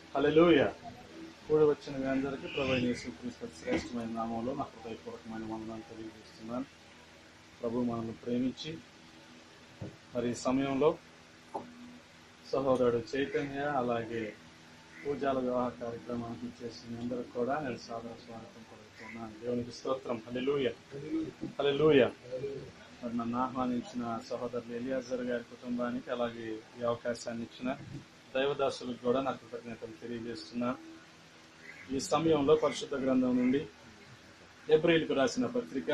హల్లెలూయా కూడి వచ్చిన మీ అందరికీ ప్రభు అయిన యేసుక్రీస్తు శ్రేష్టమైన నామంలో నా హృదయపూర్వకమైన వందనాలు తెలియజేస్తున్నాను ప్రభు మనల్ని ప్రేమించి మరి ఈ సమయంలో సహోదరుడు చైతన్య అలాగే పూజాల వివాహ కార్యక్రమానికి చేసిన అందరికి కూడా నేను సాదర స్వాగతం పలుకుతున్నాను దేవునికి స్తోత్రం హల్లెలూయా హల్లెలూయా మరి నన్ను ఆహ్వానించిన సహోదరులు ఎలియాజర్ గారి కుటుంబానికి అలాగే ఈ అవకాశాన్ని ఇచ్చిన దైవదాసులకు కూడా నా కృతజ్ఞతలు తెలియజేస్తున్నాను ఈ సమయంలో పరిశుద్ధ గ్రంథం నుండి ఏప్రిల్కు రాసిన పత్రిక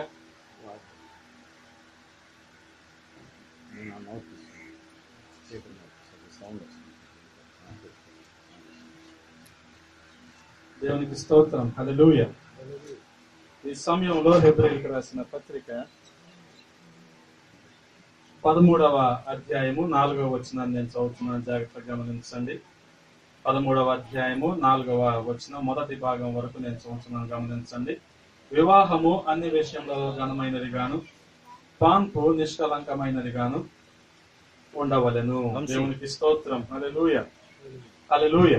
దేవునికి స్తోత్రం హల్లెలూయ ఈ సమయంలో హెబ్రిల్కి రాసిన పత్రిక పదమూడవ అధ్యాయము నాలుగవ వచనాన్ని నేను చదువుతున్నాను జాగ్రత్తగా గమనించండి పదమూడవ అధ్యాయము నాలుగవ వచనం మొదటి భాగం వరకు నేను చదువుతున్నాను గమనించండి వివాహము అన్ని విషయములలో ఘనమైనది గాను పాన్పు నిష్కలంకమైనది గాను ఉండవలెను దేవునికి స్తోత్రం హల్లెలూయ హల్లెలూయ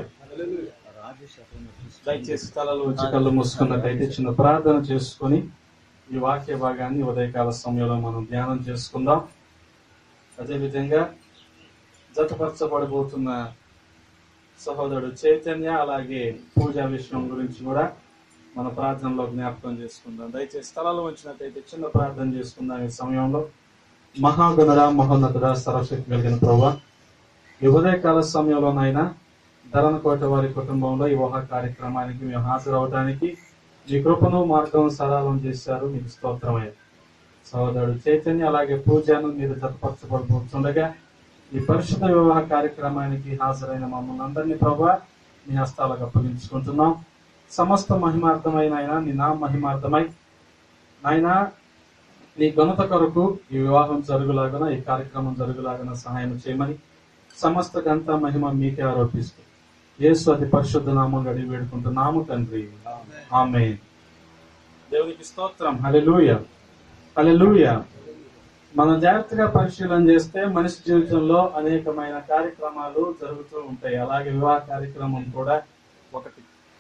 దయచేసి కళలు వచ్చి కళ్ళు మూసుకున్నట్టయితే చిన్న ప్రార్థన చేసుకొని ఈ వాక్య భాగాన్ని ఉదయకాల సమయంలో మనం ధ్యానం చేసుకుందాం అదేవిధంగా జతపరచబడబోతున్న సహోదరుడు చైతన్య అలాగే పూజా విషయం గురించి కూడా మన ప్రార్థనలో జ్ఞాపకం చేసుకుందాం దయచేసి స్థలాలు వచ్చినట్టయితే చిన్న ప్రార్థన చేసుకుందాం ఈ సమయంలో మహాగణుడ మహోన్నతుడ సర్వశక్తి కలిగిన ప్రభా ఈ ఉదయకాల సమయంలోనైనా ధరణకోట వారి కుటుంబంలో ఈ వివాహ కార్యక్రమానికి మేము హాజరవడానికి మీ కృపను మార్గం సరళం చేశారు మీకు స్తోత్రమయ్య సహోదరుడు చైతన్య అలాగే పూజను మీరు జతపరచబడుతుండగా ఈ పరిశుద్ధ వివాహ కార్యక్రమానికి హాజరైన మమ్మల్ని అందరినీ ప్రభా మీ హస్తాలకు అప్పగించుకుంటున్నాం సమస్త మహిమార్థమైన ఆయన నీ నా మహిమార్థమై నాయన నీ ఘనత కొరకు ఈ వివాహం జరుగులాగన ఈ కార్యక్రమం జరుగులాగన సహాయం చేయమని సమస్త గంత మహిమ మీకే ఆరోపిస్తూ యేసు అతి పరిశుద్ధ నామం అడిగి వేడుకుంటున్నాము తండ్రి ఆమె దేవునికి స్తోత్రం హల్లెలూయ హల్లెలూయ మనం జాగ్రత్తగా పరిశీలన చేస్తే మనిషి జీవితంలో అనేకమైన కార్యక్రమాలు జరుగుతూ ఉంటాయి అలాగే వివాహ కార్యక్రమం కూడా ఒకటి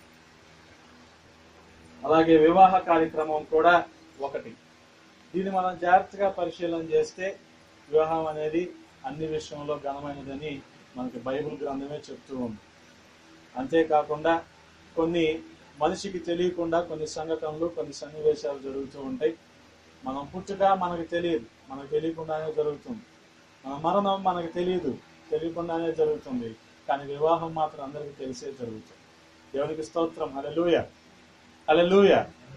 అలాగే వివాహ కార్యక్రమం కూడా ఒకటి దీన్ని మనం జాగ్రత్తగా పరిశీలన చేస్తే వివాహం అనేది అన్ని విషయంలో ఘనమైనదని మనకి బైబిల్ గ్రంథమే చెప్తూ ఉంది అంతేకాకుండా కొన్ని మనిషికి తెలియకుండా కొన్ని సంఘటనలు కొన్ని సన్నివేశాలు జరుగుతూ ఉంటాయి మనం పుట్టుక మనకు తెలియదు మనకు తెలియకుండానే జరుగుతుంది మన మరణం మనకు తెలియదు తెలియకుండానే జరుగుతుంది కానీ వివాహం మాత్రం అందరికీ తెలిసే జరుగుతుంది దేవునికి స్తోత్రం హల్లెలూయ హల్లెలూయ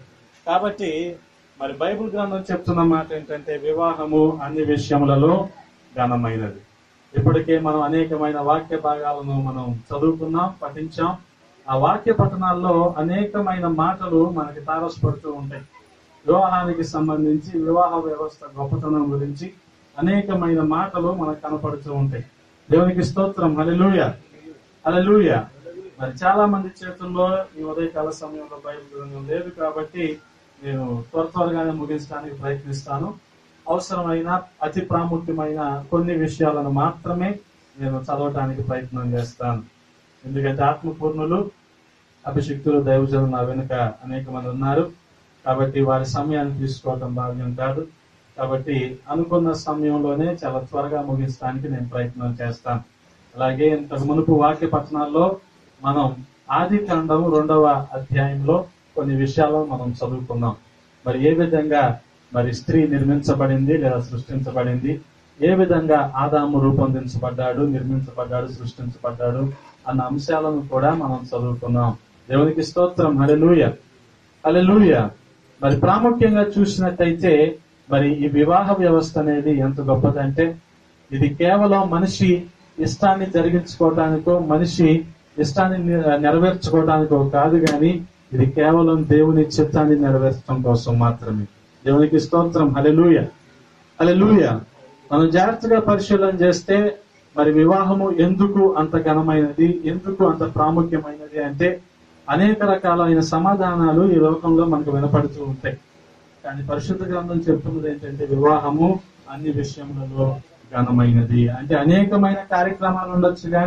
కాబట్టి మరి బైబిల్ గ్రంథం చెప్తున్న మాట ఏంటంటే వివాహము అన్ని విషయములలో ఘనమైనది ఇప్పటికే మనం అనేకమైన వాక్య భాగాలను మనం చదువుకున్నాం పఠించాం ఆ వాక్య పఠనాల్లో అనేకమైన మాటలు మనకి తారసపడుతూ ఉంటాయి వివాహానికి సంబంధించి వివాహ వ్యవస్థ గొప్పతనం గురించి అనేకమైన మాటలు మనకు కనపడుతూ ఉంటాయి దేవునికి స్తోత్రం హల్లెలూయ హల్లెలూయ మరి చాలా మంది చేతుల్లో ఈ ఉదయకాల సమయంలో బైబిల్ గ్రంథం లేదు కాబట్టి నేను త్వర త్వరగానే ముగించడానికి ప్రయత్నిస్తాను అవసరమైన అతి ప్రాముఖ్యమైన కొన్ని విషయాలను మాత్రమే నేను చదవటానికి ప్రయత్నం చేస్తాను ఎందుకంటే ఆత్మపూర్ణులు అభిషిక్తులు దైవజనులు నా వెనుక అనేక మంది ఉన్నారు కాబట్టి వారి సమయాన్ని తీసుకోవటం భావ్యం కాదు కాబట్టి అనుకున్న సమయంలోనే చాలా త్వరగా ముగించడానికి నేను ప్రయత్నం చేస్తాను అలాగే ఇంతకు మునుపు వాక్య పట్టణాల్లో మనం ఆది కాండం రెండవ అధ్యాయంలో కొన్ని విషయాలను మనం చదువుకున్నాం మరి ఏ విధంగా మరి స్త్రీ నిర్మించబడింది లేదా సృష్టించబడింది ఏ విధంగా ఆదాము రూపొందించబడ్డాడు నిర్మించబడ్డాడు సృష్టించబడ్డాడు అన్న అంశాలను కూడా మనం చదువుకున్నాం దేవునికి స్తోత్రం హల్లెలూయ హల్లెలూయ మరి ప్రాముఖ్యంగా చూసినట్టయితే మరి ఈ వివాహ వ్యవస్థ అనేది ఎంత గొప్పదంటే ఇది కేవలం మనిషి ఇష్టాన్ని జరిగించుకోవటానికో మనిషి ఇష్టాన్ని నె- నెరవేర్చుకోవడానికో కాదు గాని ఇది కేవలం దేవుని చిత్తాన్ని నెరవేర్చడం కోసం మాత్రమే దేవునికి స్తోత్రం హల్లెలూయ హల్లెలూయ మనం జాగ్రత్తగా పరిశీలన చేస్తే మరి వివాహము ఎందుకు అంత ఘనమైనది ఎందుకు అంత ప్రాముఖ్యమైనది అంటే అనేక రకాలైన సమాధానాలు ఈ లోకంలో మనకు వినపడుతూ ఉంటాయి కానీ పరిశుద్ధ గ్రంథం చెప్తున్నది ఏంటంటే వివాహము అన్ని విషయములలో ఘనమైనది అంటే అనేకమైన కార్యక్రమాలు ఉండొచ్చు కానీ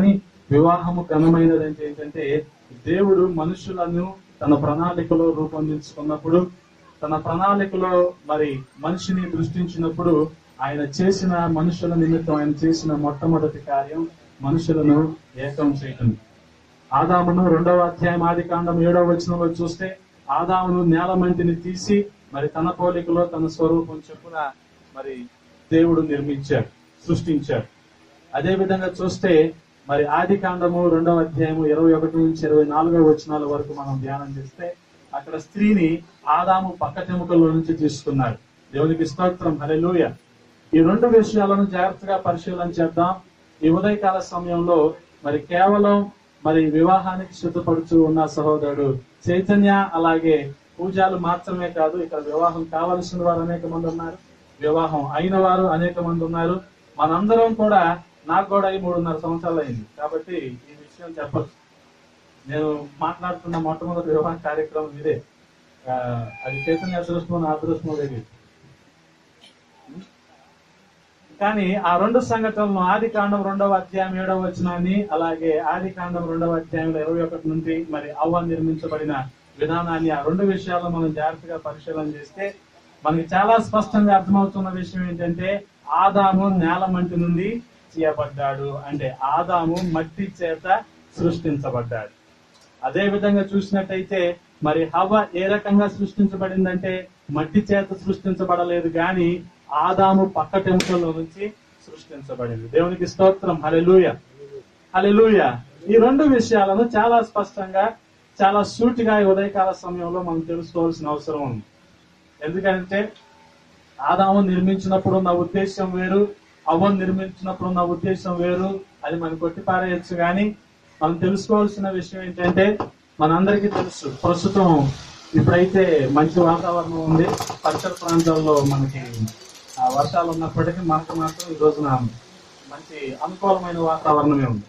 వివాహము ఘనమైనది అంటే ఏంటంటే దేవుడు మనుషులను తన ప్రణాళికలో రూపొందించుకున్నప్పుడు తన ప్రణాళికలో మరి మనిషిని దృష్టించినప్పుడు ఆయన చేసిన మనుషుల నిమిత్తం ఆయన చేసిన మొట్టమొదటి కార్యం మనుషులను ఏకం చేయటం ఆదామును రెండవ అధ్యాయం ఆది కాండం ఏడవ వచనంలో చూస్తే ఆదామును నేల మంటిని తీసి మరి తన పోలికలో తన స్వరూపం చొప్పున మరి దేవుడు నిర్మించాడు సృష్టించాడు అదే విధంగా చూస్తే మరి ఆది కాండము రెండవ అధ్యాయము ఇరవై ఒకటి నుంచి ఇరవై నాలుగవ వచనాల వరకు మనం ధ్యానం చేస్తే అక్కడ స్త్రీని ఆదాము పక్కటెముకల నుంచి తీసుకున్నాడు దేవునికి స్తోత్రం హల్లెలూయా ఈ రెండు విషయాలను జాగ్రత్తగా పరిశీలన చేద్దాం ఈ ఉదయకాల సమయంలో మరి కేవలం మరి వివాహానికి సిద్ధపడుతూ ఉన్న సహోదరుడు చైతన్య అలాగే పూజలు మాత్రమే కాదు ఇక్కడ వివాహం కావలసిన వారు అనేక మంది ఉన్నారు వివాహం అయిన వారు అనేక మంది ఉన్నారు మనందరం కూడా నాకు కూడా ఈ మూడున్నర సంవత్సరాలు అయింది కాబట్టి ఈ విషయం చెప్పచ్చు నేను మాట్లాడుతున్న మొట్టమొదటి వివాహ కార్యక్రమం ఇదే ఆ, అది చైతన్య అదృష్టమో నా అదృష్టమో తెలియదు కానీ ఆ రెండు సంఘటనలను ఆది కాండం రెండవ అధ్యాయం ఏడవ వచనాన్ని అలాగే ఆది కాండం రెండవ అధ్యాయంలో ఇరవై ఒకటి నుండి మరి అవ్వ నిర్మించబడిన విధానాన్ని ఆ రెండు విషయాలను మనం జాగ్రత్తగా పరిశీలన చేస్తే మనకి చాలా స్పష్టంగా అర్థమవుతున్న విషయం ఏంటంటే ఆదాము నేల మంటి నుండి చేయబడ్డాడు అంటే ఆదాము మట్టి చేత సృష్టించబడ్డాడు అదే విధంగా చూసినట్టయితే మరి హవ ఏ రకంగా సృష్టించబడిందంటే మట్టి చేత సృష్టించబడలేదు గాని ఆదాము పక్కటెముకల్లో నుంచి సృష్టించబడింది దేవునికి స్తోత్రం హలెలూయ హలెలూయ ఈ రెండు విషయాలను చాలా స్పష్టంగా చాలా సూటిగా ఈ ఉదయకాల సమయంలో మనం తెలుసుకోవాల్సిన అవసరం ఉంది ఎందుకంటే ఆదాము నిర్మించినప్పుడు ఉన్న ఉద్దేశం వేరు అవ్వను నిర్మించినప్పుడు ఉన్న ఉద్దేశం వేరు అది మనం కొట్టిపారేయచ్చు కానీ మనం తెలుసుకోవాల్సిన విషయం ఏంటంటే మనందరికీ తెలుసు ప్రస్తుతం ఇప్పుడైతే మంచి వాతావరణం ఉంది పరిసర ప్రాంతాల్లో మనకి ఆ వర్షాలు ఉన్నప్పటికీ మనకు మాత్రం ఈ రోజున మంచి అనుకూలమైన వాతావరణమే ఉంది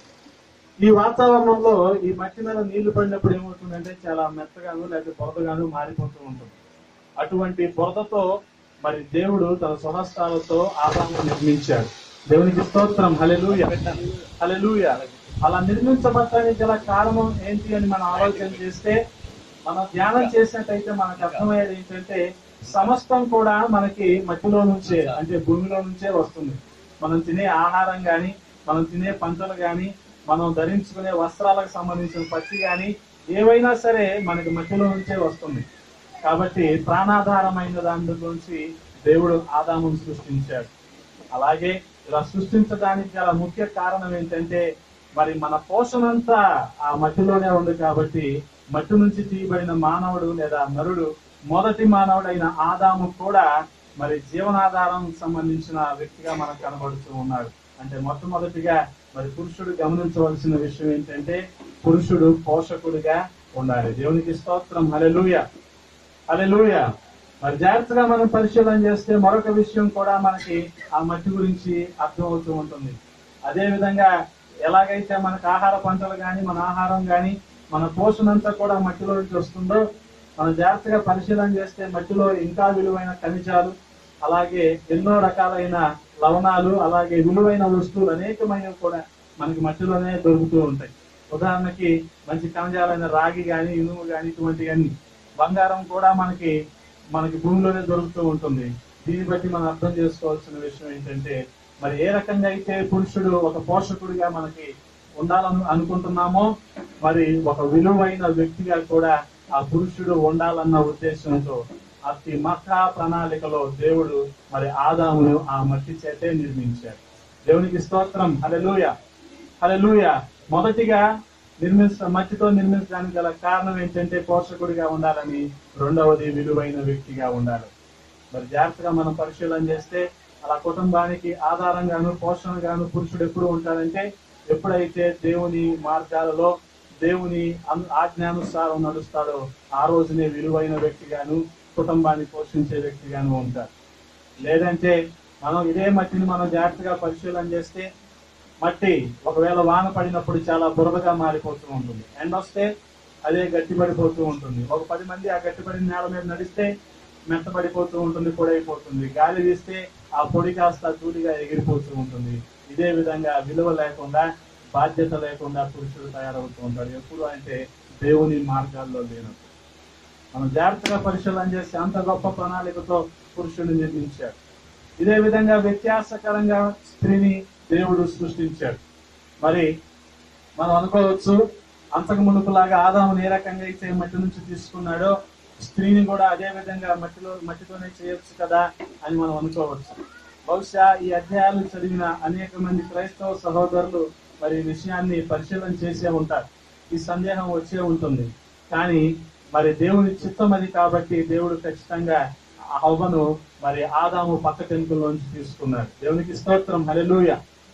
ఈ వాతావరణంలో ఈ మట్టి మీద నీళ్లు పడినప్పుడు ఏమవుతుందంటే చాలా మెత్తగాను లేదా బురదగాను మారిపోతూ ఉంటుంది అటువంటి బురదతో మరి దేవుడు తన స్వహస్తాలతో ఆదాము నిర్మించాడు దేవునికి స్తోత్రం హలెలూయ హలెలూయ అలా నిర్మించబడటానికి గల కారణం ఏంటి అని మనం ఆలోచన చేస్తే మనం ధ్యానం చేసినట్టయితే మనకు అర్థమయ్యేది ఏంటంటే సమస్తం కూడా మనకి మట్టిలో నుంచే అంటే భూమిలో నుంచే వస్తుంది మనం తినే ఆహారం గాని మనం తినే పంటలు గాని మనం ధరించుకునే వస్త్రాలకు సంబంధించిన పచ్చి గాని ఏవైనా సరే మనకి మట్టిలో నుంచే వస్తుంది కాబట్టి ప్రాణాధారమైన దాంట్లోంచి దేవుడు ఆదామును సృష్టించాడు అలాగే ఇలా సృష్టించడానికి గల ముఖ్య కారణం ఏంటంటే మరి మన పోషణ అంతా ఆ మట్టిలోనే ఉంది కాబట్టి మట్టి నుంచి తీయబడిన మానవుడు లేదా నరుడు మొదటి మానవుడైన ఆదాము కూడా మరి జీవనాధారం సంబంధించిన వ్యక్తిగా మనకు కనబడుతూ ఉన్నాడు అంటే మొట్టమొదటిగా మరి పురుషుడు గమనించవలసిన విషయం ఏంటంటే పురుషుడు పోషకుడిగా ఉండాలి దేవునికి స్తోత్రం హల్లెలూయా హల్లెలూయా మరి జాగ్రత్తగా మనం పరిశీలన చేస్తే మరొక విషయం కూడా మనకి ఆ మట్టి గురించి అర్థమవుతూ ఉంటుంది అదే విధంగా ఎలాగైతే మనకు ఆహార పంటలు గాని మన ఆహారం గాని మన పోషణ అంతా కూడా మట్టిలో నుంచి వస్తుందో మనం జాగ్రత్తగా పరిశీలన చేస్తే మట్టిలో ఇంకా విలువైన ఖనిజాలు అలాగే ఎన్నో రకాలైన లవణాలు అలాగే విలువైన వస్తువులు అనేకమైనవి కూడా మనకి మట్టిలోనే దొరుకుతూ ఉంటాయి ఉదాహరణకి మంచి ఖనిజాలైన రాగి గాని ఇనుము గాని ఇటువంటివన్నీ బంగారం కూడా మనకి మనకి భూమిలోనే దొరుకుతూ ఉంటుంది దీన్ని బట్టి మనం అర్థం చేసుకోవాల్సిన విషయం ఏంటంటే మరి ఏ రకంగా అయితే పురుషుడు ఒక పోషకుడిగా మనకి ఉండాలని అనుకుంటున్నామో మరి ఒక విలువైన వ్యక్తిగా కూడా ఆ పురుషుడు ఉండాలన్న ఉద్దేశంతో అతి మహా ప్రణాళికలో దేవుడు మరి ఆదామును ఆ మట్టి చేతే నిర్మించాడు దేవునికి స్తోత్రం హలెలూయ హలెలూయ మొదటిగా నిర్మించ మట్టితో నిర్మించడానికి గల కారణం ఏంటంటే పోషకుడిగా ఉండాలని రెండవది విలువైన వ్యక్తిగా ఉండాలి మరి జాగ్రత్తగా మనం పరిశీలన చేస్తే అలా కుటుంబానికి ఆధారంగాను పోషణగాను పురుషుడు ఎప్పుడు ఉంటాడంటే ఎప్పుడైతే దేవుని మార్గాలలో దేవుని అన్- ఆజ్ఞానుసారం నడుస్తాడో ఆ రోజునే విలువైన వ్యక్తిగాను కుటుంబాన్ని పోషించే వ్యక్తిగాను ఉంటాడు లేదంటే మనం ఇదే మట్టిని మనం జాగ్రత్తగా పరిశీలన చేస్తే మట్టి ఒకవేళ వాన పడినప్పుడు చాలా బురదగా మారిపోతూ ఉంటుంది ఎండ వస్తే అదే గట్టిపడిపోతూ ఉంటుంది ఒక పది మంది ఆ గట్టిపడిన నేల మీద నడిస్తే మెత్తబడిపోతూ ఉంటుంది పొడి అయిపోతుంది గాలి వీస్తే ఆ పొడి కాస్త తూలిగా ఎగిరిపోతూ ఉంటుంది ఇదే విధంగా విలువ లేకుండా బాధ్యత లేకుండా పురుషుడు తయారవుతూ ఉంటాడు ఎప్పుడు అంటే దేవుని మార్గాల్లో లేనప్పుడు మనం జాగ్రత్తగా పరిశీలన చేస్తే అంత గొప్ప ప్రణాళికతో పురుషుడిని నిర్మించాడు ఇదే విధంగా వ్యత్యాసకరంగా స్త్రీని దేవుడు సృష్టించాడు మరి మనం అనుకోవచ్చు అంతకు మునుపులాగా ఆదాముని ఏ రకంగా అయితే మట్టి నుంచి తీసుకున్నాడో స్త్రీని కూడా అదే విధంగా మట్టిలో మట్టితోనే చేయొచ్చు కదా అని మనం అనుకోవచ్చు బహుశా ఈ అధ్యాయాలు చదివిన అనేక మంది క్రైస్తవ సహోదరులు మరి ఈ విషయాన్ని పరిశీలన చేసే ఉంటారు ఈ సందేహం వచ్చే ఉంటుంది కానీ మరి దేవుని చిత్తం అది కాబట్టి దేవుడు ఖచ్చితంగా ఆ హవ్వను మరి ఆదాము పక్క టెంకుల్లోంచి తీసుకున్నాడు దేవునికి స్తోత్రం హల్లెలూయ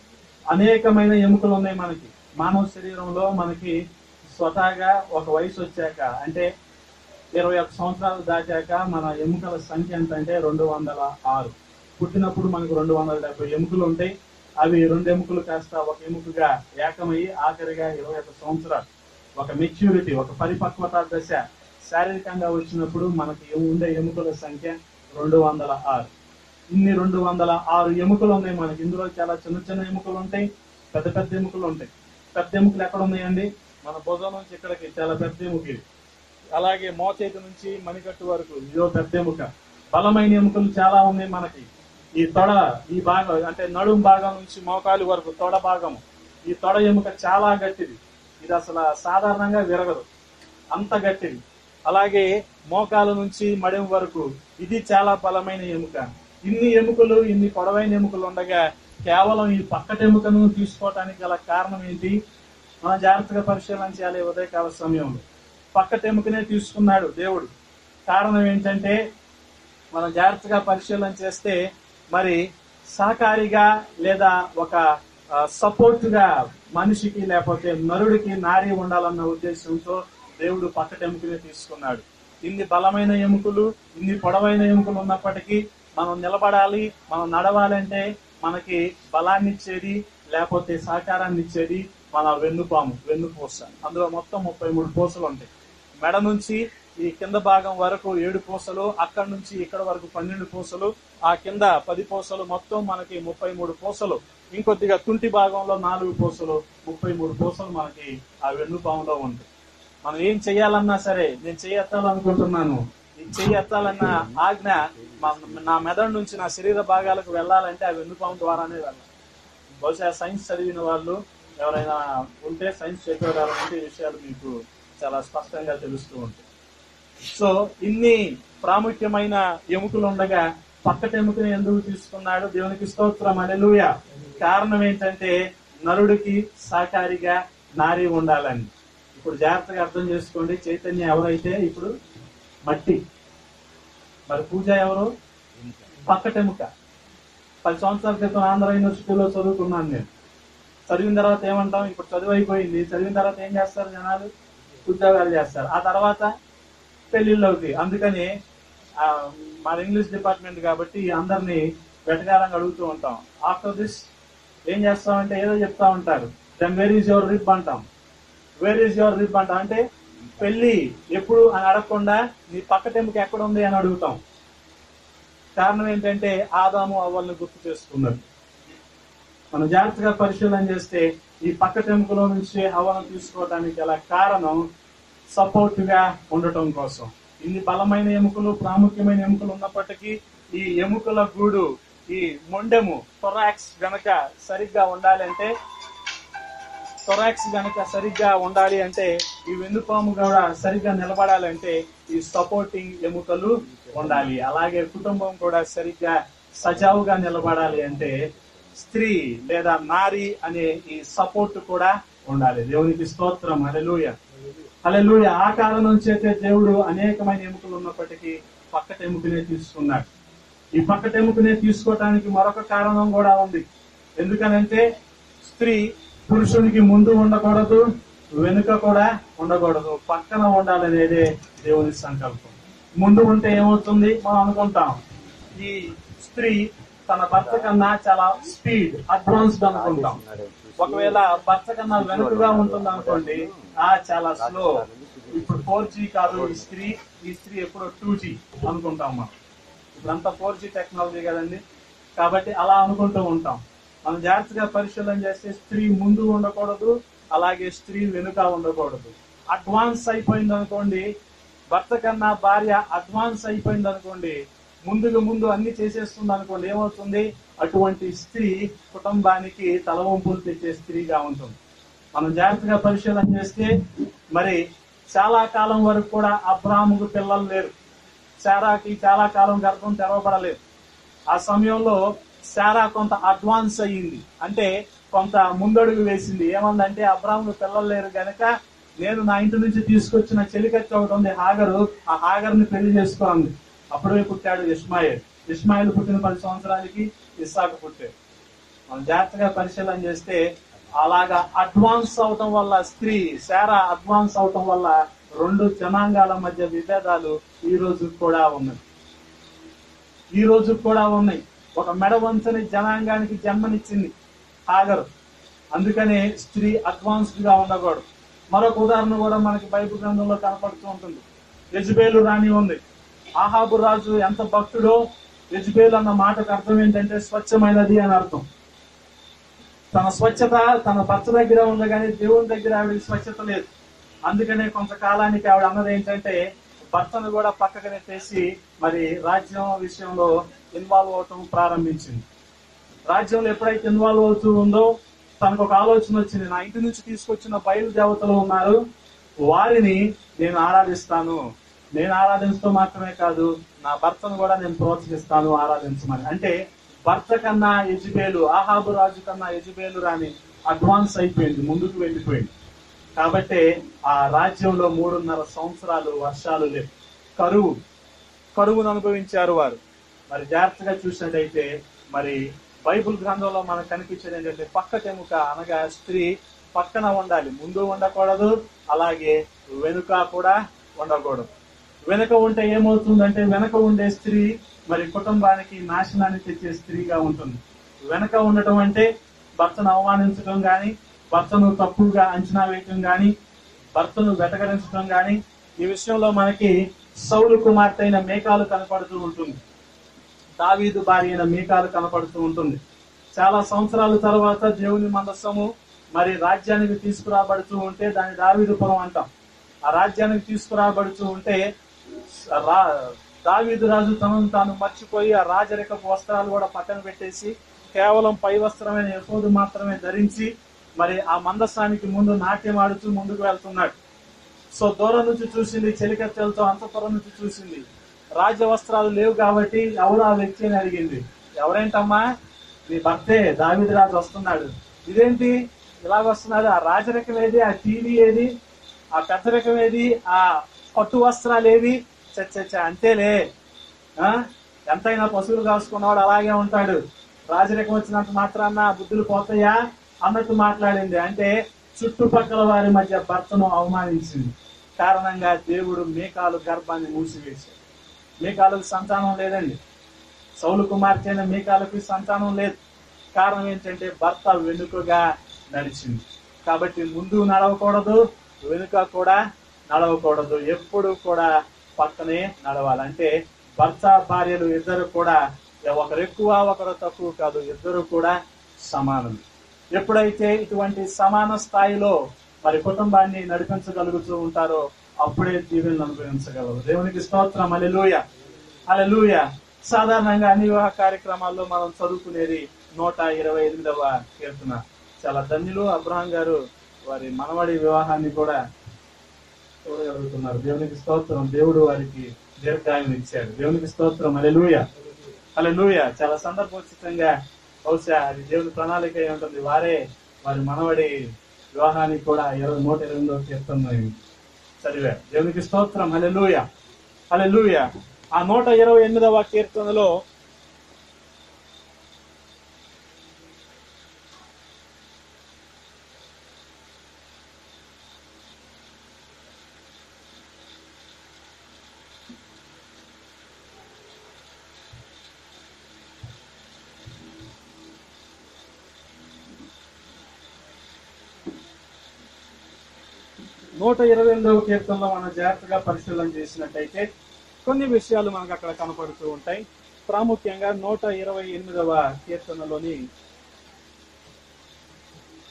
అనేకమైన ఎముకలు ఉన్నాయి మనకి మానవ శరీరంలో మనకి స్వతహాగా ఒక వయసు వచ్చాక అంటే ఇరవై ఒక్క సంవత్సరాలు దాటాక మన ఎముకల సంఖ్య ఎంత అంటే రెండు వందల ఆరు పుట్టినప్పుడు మనకు రెండు వందల డెబ్బై ఎముకలు ఉంటాయి అవి రెండు ఎముకలు కాస్త ఒక ఎముకగా ఏకమయ్యి ఆఖరిగా ఇరవై ఒక్క సంవత్సరాలు ఒక మెచ్యూరిటీ ఒక పరిపక్వత దశ శారీరకంగా వచ్చినప్పుడు మనకి ఉండే ఎముకల సంఖ్య రెండు వందల ఆరు ఇన్ని రెండు వందల ఆరు ఎముకలు ఉన్నాయి మనకి ఇందులో చాలా చిన్న చిన్న ఎముకలు ఉంటాయి పెద్ద పెద్ద ఎముకలు ఉంటాయి పెద్ద ఎముకలు ఎక్కడ ఉన్నాయండి మన భుజం నుంచి ఇక్కడికి చాలా పెద్ద ఎముక ఇది అలాగే మోచేతి నుంచి మణికట్టు వరకు ఇదో పెద్ద ఎముక బలమైన ఎముకలు చాలా ఉన్నాయి మనకి ఈ తొడ ఈ భాగం అంటే నడుం భాగం నుంచి మోకాలు వరకు తొడ భాగం ఈ తొడ ఎముక చాలా గట్టిది ఇది అసలు సాధారణంగా విరగదు అంత గట్టిది అలాగే మోకాల నుంచి మడెం వరకు ఇది చాలా బలమైన ఎముక ఇన్ని ఎముకలు ఇన్ని పొడవైన ఎముకలు ఉండగా కేవలం ఈ పక్కటి ఎముకను తీసుకోవటానికి గల కారణం ఏంటి మనం జాగ్రత్తగా పరిశీలన చేయాలి ఉదయకాల సమయంలో పక్కటి ఎముకనే తీసుకున్నాడు దేవుడు కారణం ఏంటంటే మనం జాగ్రత్తగా పరిశీలన చేస్తే మరి సహకారిగా లేదా ఒక సపోర్ట్ గా మనిషికి లేకపోతే నరుడికి నారి ఉండాలన్న ఉద్దేశంతో దేవుడు పక్కటి ఎముకనే తీసుకున్నాడు ఇన్ని బలమైన ఎముకలు ఇన్ని పొడవైన ఎముకలు ఉన్నప్పటికీ మనం నిలబడాలి మనం నడవాలంటే మనకి బలాన్ని ఇచ్చేది లేకపోతే సహకారాన్ని ఇచ్చేది మన వెన్నుపాము వెన్నుపూస అందులో మొత్తం ముప్పై మూడు పూసలు ఉంటాయి మెడ నుంచి ఈ కింద భాగం వరకు ఏడు పూసలు అక్కడి నుంచి ఇక్కడ వరకు పన్నెండు పూసలు ఆ కింద పది పూసలు మొత్తం మనకి ముప్పై మూడు పూసలు ఇంకొద్దిగా తుంటి భాగంలో నాలుగు పూసలు ముప్పై మూడు పూసలు మనకి ఆ వెన్నుపాములో ఉంటాయి మనం ఏం చెయ్యాలన్నా సరే నేను చెయ్యి ఎత్తాలనుకుంటున్నాను ఈ చెయ్యి ఎత్తాలన్న ఆజ్ఞ మా- నా మెదడు నుంచి నా శరీర భాగాలకు వెళ్ళాలంటే ఆ వెన్నుపాము ద్వారానే వెళ్ళాలి బహుశా సైన్స్ చదివిన వాళ్ళు ఎవరైనా ఉంటే సైన్స్ చెప్పేవారు ఉంటే ఈ విషయాలు మీకు చాలా స్పష్టంగా తెలుస్తూ ఉంటాయి సో ఇన్ని ప్రాముఖ్యమైన ఎముకలు ఉండగా పక్కటి ఎముకని ఎందుకు తీసుకున్నాడు దేవునికి స్తోత్రం అలెలుయ కారణం ఏంటంటే నరుడికి సహకారిగా నారి ఉండాలని ఇప్పుడు జాగ్రత్తగా అర్థం చేసుకోండి చైతన్య ఎవరైతే ఇప్పుడు మట్టి మరి పూజ ఎవరు పక్కటెముక పది సంవత్సరాల క్రితం ఆంధ్ర యూనివర్సిటీలో చదువుకున్నాను నేను చదివిన తర్వాత ఏమంటాం ఇప్పుడు చదువు అయిపోయింది చదివిన తర్వాత ఏం చేస్తారు జనాలు ఉద్యోగాలు చేస్తారు ఆ తర్వాత పెళ్లిళ్ళు అవుతాయి అందుకని ఆ, మన ఇంగ్లీష్ డిపార్ట్మెంట్ కాబట్టి అందరినీ వెటకారంగా అడుగుతూ ఉంటాం ఆఫ్టర్ దిస్ ఏం చేస్తామంటే ఏదో చెప్తా ఉంటారు then where is your rip అంటాం వేర్ ఈజ్ యువర్ రిప్ అంటాం అంటే పెళ్లి ఎప్పుడు అని అడగకుండా నీ పక్కటెంపుకి ఎక్కడ ఉంది అని అడుగుతాం కారణం ఏంటంటే ఆదాము అవ్వల్ని గుర్తు చేసుకున్నారు మనం జాగ్రత్తగా పరిశీలన చేస్తే ఈ పక్క టెంపులో నుంచి హవను తీసుకోవడానికి గల కారణం సపోర్ట్ గా ఉండటం కోసం ఇన్ని బలమైన ఎముకలు ప్రాముఖ్యమైన ఎముకలు ఉన్నప్పటికీ ఈ ఎముకల గూడు ఈ మొండెము థొరాక్స్ గనక సరిగ్గా ఉండాలి అంటే థొరాక్స్ గనక సరిగ్గా ఉండాలి అంటే ఈ వెన్నుపాము కూడా సరిగ్గా నిలబడాలంటే ఈ సపోర్టింగ్ ఎముకలు ఉండాలి అలాగే కుటుంబం కూడా సరిగ్గా సజావుగా నిలబడాలి అంటే స్త్రీ లేదా నారి అనే ఈ సపోర్ట్ కూడా ఉండాలి దేవునికి స్తోత్రం హల్లెలూయ హల్లెలూయ ఆ కారణం చేతే దేవుడు అనేకమైన ఎముకలు ఉన్నప్పటికీ పక్కట ఎముకనే తీసుకున్నాడు ఈ పక్కట ఎముకనే తీసుకోవటానికి మరొక కారణం కూడా ఉంది ఎందుకనంటే స్త్రీ పురుషునికి ముందు ఉండకూడదు వెనుక కూడా ఉండకూడదు పక్కన ఉండాలనేదే దేవుని సంకల్పం ముందు ఉంటే ఏమవుతుంది మనం అనుకుంటాం ఈ స్త్రీ తన భర్త కన్నా చాలా స్పీడ్ అడ్వాన్స్డ్ అనుకుంటాం ఒకవేళ భర్త కన్నా వెనుకగా ఉంటుంది అనుకోండి ఆ చాలా స్లో ఇప్పుడు ఫోర్ జీ కాదు ఈ స్త్రీ ఈ స్త్రీ ఎప్పుడో టూ జీ అనుకుంటాం మనం ఇప్పుడంతా ఫోర్ జీ టెక్నాలజీ కదండి కాబట్టి అలా అనుకుంటూ ఉంటాం మనం జాగ్రత్తగా పరిశీలన చేస్తే స్త్రీ ముందు ఉండకూడదు అలాగే స్త్రీ వెనుక ఉండకూడదు అడ్వాన్స్ అయిపోయింది అనుకోండి భర్త కన్నా భార్య అడ్వాన్స్ అయిపోయింది అనుకోండి ముందుకు ముందు అన్ని చేసేస్తుంది అనుకోండి ఏమవుతుంది అటువంటి స్త్రీ కుటుంబానికి తలవంపులు తెచ్చే స్త్రీగా ఉంటుంది మనం జాగ్రత్తగా పరిశీలన చేస్తే మరి చాలా కాలం వరకు కూడా అబ్రాహ్ముకు పిల్లలు లేరు శారాకి చాలా కాలం గర్భం తెరవబడలేదు ఆ సమయంలో శారా కొంత అడ్వాన్స్ అయ్యింది అంటే కొంత ముందడుగు వేసింది ఏమందంటే అబ్రాహ్ముకు పిల్లలు లేరు గనక నేను నా ఇంటి నుంచి తీసుకొచ్చిన చెలికత్తి ఒకటి ఉంది హాగరు ఆ హాగర్ని పెళ్లి చేసుకోండి అప్పుడే పుట్టాడు ఇస్మాయిల్ ఇస్మాయిల్ పుట్టిన పది సంవత్సరాలకి ఇస్సాకు పుట్టాడు మనం జాగ్రత్తగా పరిశీలన చేస్తే అలాగా అడ్వాన్స్ అవటం వల్ల స్త్రీ శారా అడ్వాన్స్ అవటం వల్ల రెండు జనాంగాల మధ్య విభేదాలు ఈ రోజు కూడా ఉన్నాయి ఈ రోజు కూడా ఉన్నాయి ఒక మెడ వంచని జనాంగానికి జన్మనిచ్చింది హాగరు అందుకనే స్త్రీ అడ్వాన్స్డ్ గా ఉండకూడదు మరొక ఉదాహరణ కూడా మనకి బైబిల్ గ్రంథంలో కనపడుతూ ఉంటుంది యజ్బేలు రాణి ఉంది ఆహాబు రాజు ఎంత భక్తుడో యజ్బేలు అన్న మాటకు అర్థం ఏంటంటే స్వచ్ఛమైనది అని అర్థం తన స్వచ్ఛత తన భర్త దగ్గర ఉంది కానీ దేవుని దగ్గర ఆవిడకి స్వచ్ఛత లేదు అందుకనే కొంతకాలానికి ఆవిడ అన్నది ఏంటంటే భర్తను కూడా పక్కకు నెట్టేసి మరి రాజ్యం విషయంలో ఇన్వాల్వ్ అవటం ప్రారంభించింది రాజ్యంలో ఎప్పుడైతే ఇన్వాల్వ్ అవుతూ ఉందో తనకు ఒక ఆలోచన వచ్చింది నా ఇంటి నుంచి తీసుకొచ్చిన బయలు దేవతలు ఉన్నారు వారిని నేను ఆరాధిస్తాను నేను ఆరాధించడం మాత్రమే కాదు నా భర్తను కూడా నేను ప్రోత్సహిస్తాను ఆరాధించమని అంటే భర్త కన్నా యజుబేలు ఆహాబు రాజు కన్నా యజుబేలు రాని అడ్వాన్స్ అయిపోయింది ముందుకు వెళ్ళిపోయింది కాబట్టి ఆ రాజ్యంలో మూడున్నర సంవత్సరాలు వర్షాలు లేవు కరువు కరువును అనుభవించారు వారు మరి జాగ్రత్తగా చూసినట్టయితే మరి బైబుల్ గ్రంథంలో మనకు కనిపించేది ఏంటంటే పక్కటెముక అనగా స్త్రీ పక్కన ఉండాలి ముందు ఉండకూడదు అలాగే వెనుక కూడా ఉండకూడదు వెనుక ఉంటే ఏమవుతుందంటే వెనక ఉండే స్త్రీ మరి కుటుంబానికి నాశనాన్ని తెచ్చే స్త్రీగా ఉంటుంది వెనక ఉండటం అంటే భర్తను అవమానించడం గాని భర్తను తప్పుగా అంచనా వేయటం గాని భర్తను వెటకరించడం గాని ఈ విషయంలో మనకి సౌలు కుమార్తె అయిన మేకాలు కనపడుతూ ఉంటుంది దావీదు భార్య అయిన మీకాలు కనపడుతూ ఉంటుంది చాలా సంవత్సరాల తర్వాత దేవుని మందస్సము మరి రాజ్యానికి తీసుకురాబడుతూ ఉంటే దాని దావీదుపురం అంటాం ఆ రాజ్యానికి తీసుకురాబడుతూ ఉంటే రా దావీదు రాజు తనను తాను మర్చిపోయి ఆ రాజరికపు వస్త్రాలు కూడా పక్కన పెట్టేసి కేవలం పై వస్త్రమైన యశోదు మాత్రమే ధరించి మరి ఆ మందస్సానికి ముందు నాట్యం ఆడుతూ ముందుకు వెళ్తున్నాడు సో దూరం నుంచి చూసింది చెలికత్తెలతో అంతపురం నుంచి చూసింది రాజ్య వస్త్రాలు లేవు కాబట్టి ఎవరు ఆ వ్యక్తి అని అడిగింది ఎవరేంటమ్మా నీ భర్తే దావిది రాజు వస్తున్నాడు ఇదేంటి ఇలాగ వస్తున్నాడు ఆ రాజరికం ఏది ఆ టీవీ ఏది ఆ పెద్దరికం ఏది ఆ పట్టు వస్త్రాలు ఏవి చచ్చ అంతేలే ఆ ఎంతైనా పశువులు కాసుకున్నవాడు అలాగే ఉంటాడు రాజరికం వచ్చినంత మాత్రాన ఆ బుద్ధులు పోతాయా అన్నట్టు మాట్లాడింది అంటే చుట్టుపక్కల వారి మధ్య భర్తను అవమానించింది కారణంగా దేవుడు మేకాలు గర్భాన్ని మూసివేశాడు మీకాలకు సంతానం లేదండి సౌలు కుమార్తె అయిన మీకాలకి సంతానం లేదు కారణం ఏంటంటే భర్త వెనుకగా నడిచింది కాబట్టి ముందు నడవకూడదు వెనుక కూడా నడవకూడదు ఎప్పుడు కూడా పక్కనే నడవాలి అంటే భర్త భార్యలు ఇద్దరు కూడా ఒకరు ఎక్కువ ఒకరు తక్కువ కాదు ఇద్దరు కూడా సమానం ఎప్పుడైతే ఇటువంటి సమాన స్థాయిలో మరి కుటుంబాన్ని నడిపించగలుగుతూ ఉంటారో అప్పుడే దీవెనలు అనుభవించగలరు దేవునికి స్తోత్రం అలెలుయ అలెలుయ సాధారణంగా అన్ని వివాహ కార్యక్రమాల్లో మనం చదువుకునేది నూట ఇరవై ఎనిమిదవ కీర్తన చాలా ధన్యులు అబ్రహాం గారు వారి మనవడి వివాహాన్ని కూడా చూడగలుగుతున్నారు దేవునికి స్తోత్రం దేవుడు వారికి దీర్ఘాయుని ఇచ్చాడు దేవునికి స్తోత్రం అలెలుయ అలెలుయ చాలా సందర్భోచితంగా బహుశా అది దేవుని ప్రణాళిక అయి ఉంటుంది వారే వారి మనవడి వివాహానికి కూడా ఇరవై నూట ఇరవై ఎనిమిదవ కీర్తన చదివారు దేవునికి స్తోత్రం హలెలూయ హలెలూయ ఆ నూట ఇరవై ఎనిమిదవ కీర్తనలో నూట ఇరవై ఎనిమిదవ కీర్తనలో మనం జాగ్రత్తగా పరిశీలన చేసినట్టయితే కొన్ని విషయాలు మనకు అక్కడ కనపడుతూ ఉంటాయి ప్రాముఖ్యంగా నూట ఇరవై ఎనిమిదవ కీర్తనలోని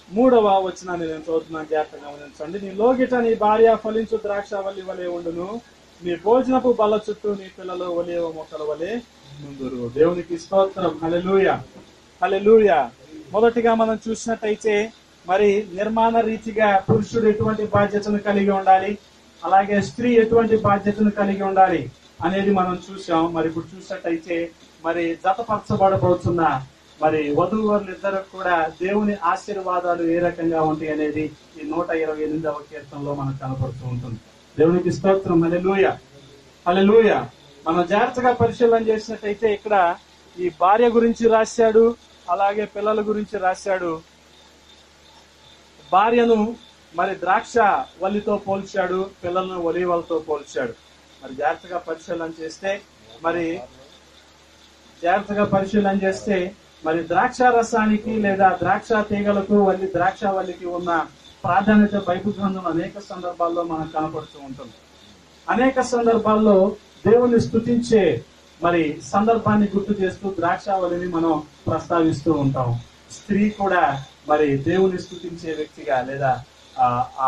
మూడవ వచనాన్ని నేను చదువుతున్నాను జాగ్రత్తగా గమనించండి నీ లోగిట నీ భార్య ఫలించు ద్రాక్ష వల్లి వలె ఉండును నీ భోజనపు బల్ల చుట్టూ నీ పిల్లలు ఒలివ మొక్కల వలె ముందురు దేవునికి స్తోత్రం హలెలూయ హలెలూయ మొదటిగా మనం చూసినట్టయితే మరి నిర్మాణ రీతిగా పురుషుడు ఎటువంటి బాధ్యతను కలిగి ఉండాలి అలాగే స్త్రీ ఎటువంటి బాధ్యతను కలిగి ఉండాలి అనేది మనం చూసాం మరి ఇప్పుడు చూసినట్టయితే మరి జతపరచబడబోతున్న మరి వధూవరులు ఇద్దరు కూడా దేవుని ఆశీర్వాదాలు ఏ రకంగా ఉంటాయి అనేది ఈ నూట ఇరవై ఎనిమిదవ కీర్తనలో మనకు కనపడుతూ ఉంటుంది దేవునికి స్తోత్రం హల్లెలూయ హల్లెలూయ మనం జాగ్రత్తగా పరిశీలన చేసినట్టయితే ఇక్కడ ఈ భార్య గురించి రాశాడు అలాగే పిల్లల గురించి రాశాడు భార్యను మరి ద్రాక్ష వల్లితో పోల్చాడు పిల్లలను ఒలివలతో పోల్చాడు మరి జాగ్రత్తగా పరిశీలన చేస్తే మరి జాగ్రత్తగా పరిశీలన చేస్తే మరి ద్రాక్ష రసానికి లేదా ద్రాక్ష తీగలకు వల్లి ద్రాక్ష వల్లికి ఉన్న ప్రాధాన్యత బైబిల్ గ్రంథంలో అనేక సందర్భాల్లో మనకు కనపడుతూ ఉంటుంది అనేక సందర్భాల్లో దేవుని స్తుతించే మరి సందర్భాన్ని గుర్తు చేస్తూ ద్రాక్షావళిని మనం ప్రస్తావిస్తూ ఉంటాం స్త్రీ కూడా మరి దేవుని స్తుతించే వ్యక్తిగా లేదా ఆ ఆ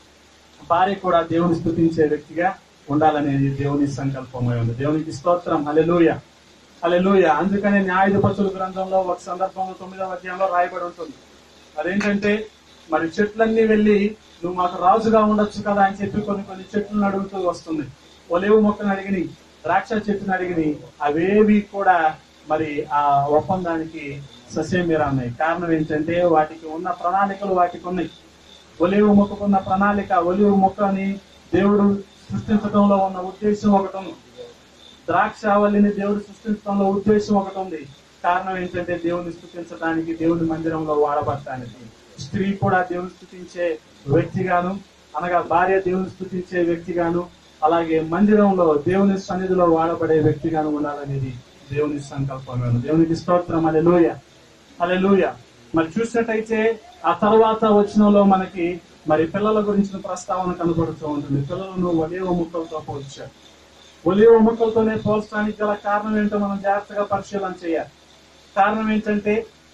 భార్య కూడా దేవుని స్తుతించే వ్యక్తిగా ఉండాలనేది దేవుని సంకల్పమై ఉంది దేవునికి స్తోత్రం హల్లెలూయ హల్లెలూయ అందుకనే న్యాయాధిపతుల గ్రంథంలో ఒక సందర్భంలో తొమ్మిదవ అధ్యాయంలో రాయబడి ఉంటుంది అదేంటంటే మరి చెట్లన్నీ వెళ్ళి నువ్వు మాకు రాజుగా ఉండొచ్చు కదా అని చెప్పి కొన్ని కొన్ని చెట్లను అడుగుతూ వస్తుంది ఒలేవు మొక్కను అడిగిని ద్రాక్ష చెట్టును అడిగిని అవేవి కూడా మరి ఆ ఒప్పందానికి ససేమిరా ఉన్నాయి కారణం ఏంటంటే వాటికి ఉన్న ప్రణాళికలు వాటికి ఉన్నాయి ఒలివు మొక్కకున్న ప్రణాళిక ఒలివు మొక్కని దేవుడు సృష్టించడంలో ఉన్న ఉద్దేశం ఒకటి ఉంది ద్రాక్షావళిని దేవుడు సృష్టించడంలో ఉద్దేశం ఒకటి ఉంది కారణం ఏంటంటే దేవుని స్థుతించడానికి దేవుని మందిరంలో వాడబడటానికి స్త్రీ కూడా దేవుని స్థుతించే వ్యక్తిగాను అనగా భార్య దేవుని స్థుతించే వ్యక్తిగాను అలాగే మందిరంలో దేవుని సన్నిధిలో వాడబడే వ్యక్తిగాను ఉండాలనేది దేవుని సంకల్పం దేవునికి స్తోత్రం అలే లోయ అలే మరి చూసినట్టయితే ఆ తర్వాత వచనంలో మనకి మరి పిల్లల గురించిన ప్రస్తావన కనబడుతూ ఉంటుంది పిల్లలను ఒలివ ముక్కలతో పోల్చారు ఒలివ ముక్కలతోనే పోల్చడానికి గల కారణం ఏంటో మనం జాగ్రత్తగా పరిశీలన చేయాలి కారణం ఏంటంటే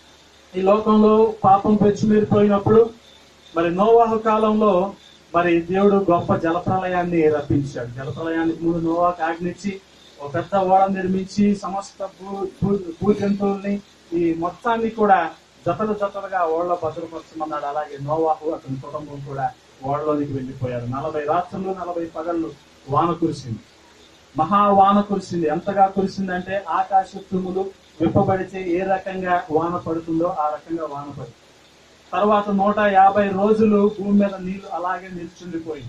ఈ లోకంలో పాపం పెంచుమీరిపోయినప్పుడు మరి నోవాహు కాలంలో మరి దేవుడు గొప్ప జలప్రలయాన్ని రప్పించాడు జలప్రలయానికి ముందు నోవాకు ఆజ్ఞించి ఒక పెద్ద ఓడ నిర్మించి సమస్త భూ భూ- భూ జంతువుల్ని ఈ మొత్తాన్ని కూడా జతలు జతలుగా ఓడలో భద్రపరచమన్నాడు అలాగే నోవాహు అతని కుటుంబం కూడా ఓడలోనికి వెళ్ళిపోయారు నలభై రాత్రులు నలభై పగళ్ళు వాన కురిసింది మహా వాన కురిసింది ఎంతగా కురిసిందంటే ఆకాశ తుమ్ములు విప్పబడితే ఏ రకంగా వాన పడుతుందో ఆ రకంగా వాన పడింది తర్వాత నూట యాభై రోజులు భూమి మీద నీళ్లు అలాగే నిల్చుండిపోయింది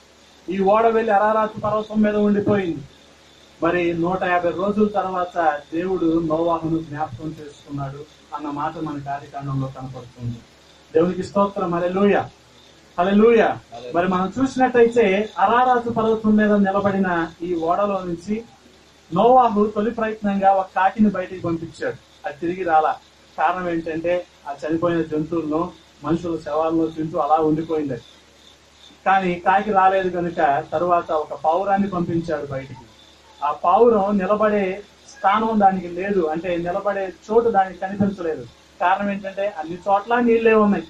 ఈ ఓడ వెళ్లి అరారాతు పర్వతం మీద ఉండిపోయింది మరి నూట యాభై రోజుల తర్వాత దేవుడు నోవాహును జ్ఞాపకం చేసుకున్నాడు అన్న మాట మన కార్యకాండంలో కనపడుతుంది దేవునికి స్తోత్రం అలెలుయ అలెలుయ మరి మనం చూసినట్టయితే అరారాతు పర్వతం మీద నిలబడిన ఈ ఓడలో నుంచి నోవాహు తొలి ప్రయత్నంగా ఒక కాకిని బయటికి పంపించాడు అది తిరిగి రాలా కారణం ఏంటంటే ఆ చనిపోయిన జంతువులను మనుషుల శవాలను తింటూ అలా ఉండిపోయింది అది. కానీ కాకి రాలేదు కనుక తరువాత ఒక పావురాన్ని పంపించాడు బయటికి ఆ పావురం నిలబడే స్థానం దానికి లేదు అంటే నిలబడే చోటు దానికి కనిపించలేదు కారణం ఏంటంటే అన్ని చోట్ల నీళ్ళే ఉన్నాయి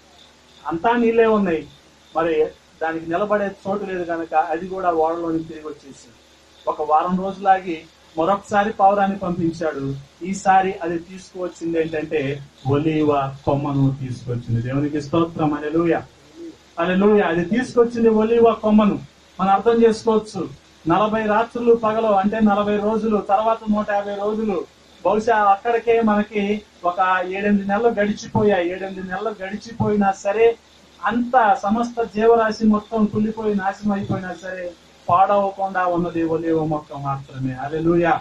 అంతా నీళ్ళే ఉన్నాయి మరి దానికి నిలబడే చోటు లేదు కనుక అది కూడా ఓడలోని తిరిగి వచ్చేసింది ఒక వారం రోజులాగి మరొకసారి పావురాన్ని పంపించాడు ఈసారి అది తీసుకువచ్చింది ఏంటంటే ఒలీవ కొమ్మను తీసుకొచ్చింది దేవునికి స్తోత్రం అలెలుయ అలెలుయ అది తీసుకొచ్చింది ఒలీవ కొమ్మను మనం అర్థం చేసుకోవచ్చు నలభై రాత్రులు పగలు అంటే నలభై రోజులు తర్వాత నూట యాభై రోజులు బహుశా అక్కడికే మనకి ఒక ఏడెనిమిది నెలలు గడిచిపోయాయి ఏడెనిమిది నెలలు గడిచిపోయినా సరే అంత సమస్త జీవరాశి మొత్తం కుళ్ళిపోయి నాశనం అయిపోయినా సరే పాడవకుండా ఉన్నది ఒలివ మొక్క మాత్రమే అలెలుయా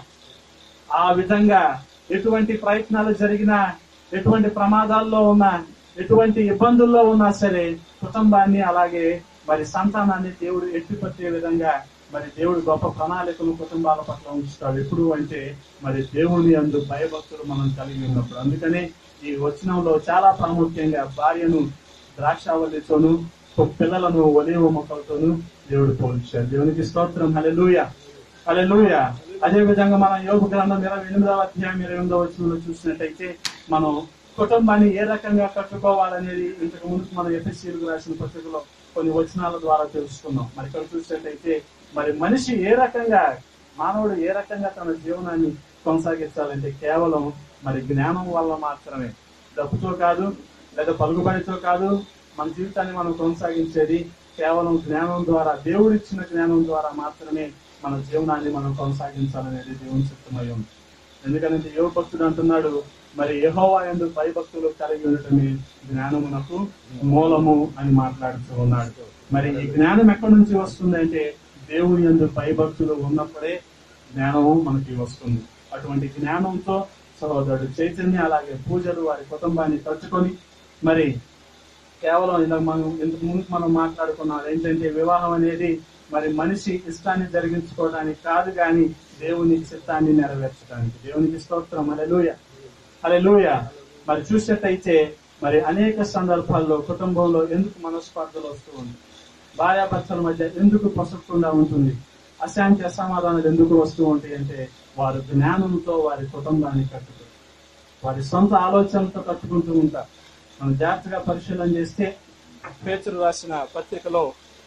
ఆ విధంగా ఎటువంటి ప్రయత్నాలు జరిగినా ఎటువంటి ప్రమాదాల్లో ఉన్నా ఎటువంటి ఇబ్బందుల్లో ఉన్నా సరే కుటుంబాన్ని అలాగే మరి సంతానాన్ని దేవుడు ఎట్టిపట్టే విధంగా మరి దేవుడు గొప్ప ప్రణాళికలు కుటుంబాల పట్ల ఉంచుతాడు ఎప్పుడు అంటే మరి దేవుని అందు భయభక్తులు మనం కలిగి ఉన్నప్పుడు అందుకనే ఈ వచనంలో చాలా ప్రాముఖ్యంగా భార్యను ద్రాక్షావళితోనూ పిల్లలను ఒలివ మొక్కలతోనూ దేవుడు పోల్చాడు దేవునికి స్తోత్రం హలెలూయ హలెలూయ అదే విధంగా మనం యోగ గ్రంథం ఇరవై ఎనిమిదవ అధ్యాయం ఇరవై ఎనిమిదవ వచనంలో చూసినట్టయితే మనం కుటుంబాన్ని ఏ రకంగా కట్టుకోవాలనేది ఇంతకు ముందు మనం ఎఫ్ఎస్సీలకు రాసిన పత్రికలో కొన్ని వచనాల ద్వారా తెలుసుకున్నాం మరి ఇక్కడ చూసినట్టయితే మరి మనిషి ఏ రకంగా మానవుడు ఏ రకంగా తన జీవనాన్ని కొనసాగించాలంటే కేవలం మరి జ్ఞానం వల్ల మాత్రమే డబ్బుతో కాదు లేదా పలుకుబడితో కాదు మన జీవితాన్ని మనం కొనసాగించేది కేవలం జ్ఞానం ద్వారా దేవుడిచ్చిన జ్ఞానం ద్వారా మాత్రమే మన జీవనాన్ని మనం కొనసాగించాలనేది దేవుని చిత్తమై ఉంది ఎందుకంటే యువ భక్తుడు అంటున్నాడు మరి యెహోవా ఎందు భయభక్తులు కలిగి ఉండటమే జ్ఞానమునకు మూలము అని మాట్లాడుతూ ఉన్నాడు మరి ఈ జ్ఞానం ఎక్కడి నుంచి వస్తుంది అంటే దేవుని ఎందు భయభక్తులు ఉన్నప్పుడే జ్ఞానము మనకి వస్తుంది అటువంటి జ్ఞానంతో సహోదరుడు చైతన్య అలాగే పూజలు వారి కుటుంబాన్ని తట్టుకొని మరి కేవలం ఇందాక మనం ఇంతకు ముందు మనం మాట్లాడుకున్నాం ఏంటంటే వివాహం అనేది మరి మనిషి ఇష్టాన్ని జరిగించుకోవడానికి కాదు కానీ దేవుని చిత్తాన్ని నెరవేర్చడానికి దేవునికి స్తోత్రం అలెలుయ అలెలుయ మరి చూసేటైతే మరి అనేక సందర్భాల్లో కుటుంబంలో ఎందుకు మనస్పర్ధలు వస్తూ ఉంది భార్యాభర్తల మధ్య ఎందుకు పసకుండా ఉంటుంది అశాంతి అసమాధానాలు ఎందుకు వస్తూ ఉంటాయి అంటే వారు జ్ఞానంతో వారి కుటుంబాన్ని కట్టుకుంటారు వారి సొంత ఆలోచనలతో కట్టుకుంటూ ఉంటారు మనం జాగ్రత్తగా పరిశీలన చేస్తే పేతురు రాసిన పత్రికలో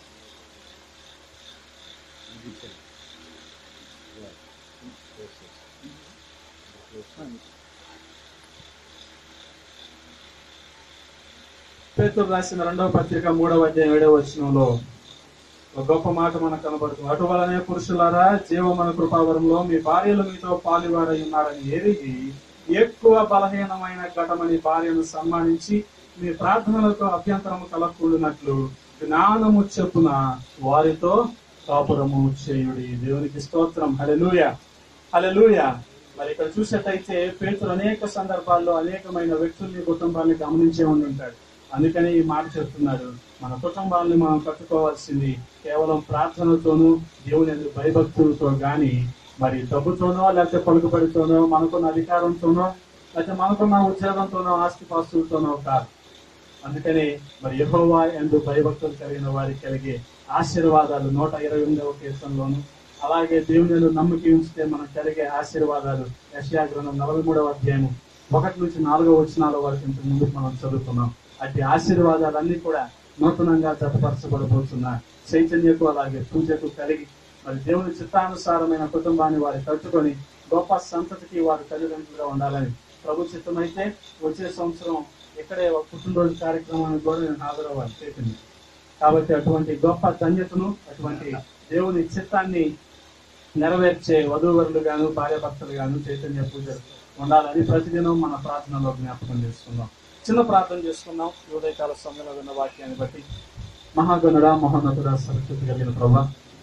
పేతురు రాసిన రెండవ పత్రిక మూడవ అధ్యాయం ఏడవ వచనంలో ఒక గొప్ప మాట మనకు కనబడుతుంది అటు వలనే పురుషులారా జీవమన కృపావరంలో మీ భార్యలు మీతో పాలువారై ఉన్నారని ఎరిగి ఎక్కువ బలహీనమైన ఘటమని భార్యను సన్మానించి మీ ప్రార్థనలతో అభ్యంతరము కలగకూడినట్లు జ్ఞానము చెప్పున వారితో కాపురము చేయుడి దేవునికి స్తోత్రం హలెలూయ హలెలూయ మరి ఇక్కడ చూసేటైతే పేతులు అనేక సందర్భాల్లో అనేకమైన వ్యక్తుల్ని కుటుంబాన్ని గమనించే ఉండి ఉంటాడు అందుకని ఈ మాట చెప్తున్నాడు మన కుటుంబాన్ని మనం కట్టుకోవాల్సింది కేవలం ప్రార్థనతోనూ దేవుని యందు భయభక్తులతో గాని మరి డబ్బుతోనో లేకపోతే పలుకుబడితోనో మనకున్న అధికారంతోనో లేకపోతే మనకున్న ఉద్యోగంతోనో ఆస్తిపాస్తులతోనో కాదు అందుకని మరి యెహోవా ఎందు భయభక్తులు కలిగిన వారికి కలిగే ఆశీర్వాదాలు నూట ఇరవై ఎనిమిదవ కీర్తనలోను అలాగే దేవుని యందు నమ్మకి ఉంచితే మనకు కలిగే ఆశీర్వాదాలు యెషయా గ్రంథం నలభై మూడవ అధ్యాయం ఒకటి నుంచి నాలుగో వచనాల వరకు ఇంతకు ముందు మనం చదువుకున్నాం అట్టి ఆశీర్వాదాలన్నీ కూడా నూతనంగా జతపరచబడబోతున్న చైతన్యకు అలాగే పూజకు కలిగి మరి దేవుని చిత్తానుసారమైన కుటుంబాన్ని వారు కట్టుకొని గొప్ప సంతతికి వారు తల్లిదండ్రులుగా ఉండాలని ప్రభు చిత్తమైతే వచ్చే సంవత్సరం ఇక్కడే ఒక పుట్టినరోజు కార్యక్రమానికి కూడా నేను హాజరవ్వాలి చైతన్య కాబట్టి అటువంటి గొప్ప ధన్యతను అటువంటి దేవుని చిత్తాన్ని నెరవేర్చే వధూవరులు గాను భార్యాభర్తలు గాను చైతన్య పూజలు ఉండాలని ప్రతిదినం మన ప్రార్థనలో జ్ఞాపకం చేసుకుందాం చిన్న ప్రార్థన చేసుకుందాం ఉదయకాల సమయంలో విన్న వాక్యాన్ని బట్టి మహాగణుడ మహోన్నతుడ సరస్వతి కలిగిన ప్రభా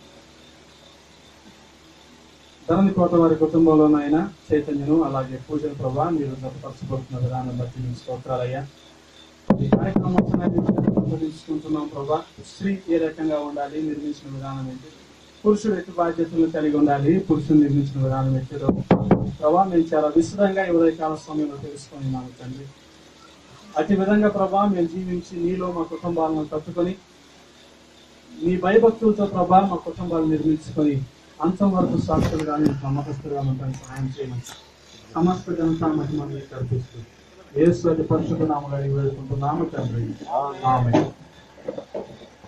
ధరణి కోట వారి కుటుంబంలోనైనా చైతన్యను అలాగే పూజల ప్రభా మీరు జతపరచబడుతున్న విధానం బట్టి మీ స్తోత్రాలయ్యా ఈ కార్యక్రమం తీసుకుంటున్నాం ప్రభా స్త్రీ ఏ రకంగా ఉండాలి నిర్మించిన విధానం ఏంటి పురుషుడు ఎట్టి బాధ్యతలు కలిగి ఉండాలి పురుషుడు నిర్మించిన విధానం ఏంటి ప్రభా మేము చాలా విశదంగా ఈ ఉదయకాల సమయంలో తెలుసుకున్నాము తండ్రి అతి విధంగా ప్రభా మేము జీవించి నీలో మా కుటుంబాలను కట్టుకొని నీ భయభక్తులతో ప్రభా మా కుటుంబాలు నిర్మించుకొని అంతం వరకు సాక్షులుగా నమ్మకస్తులుగా ఉంటాను సహాయం చేయమని సమస్త జనతా మహిమని కల్పిస్తూ ఏసు అతి పరిశుద్ధ నామగాడి వేడుకుంటున్నాము తండ్రి ఆమె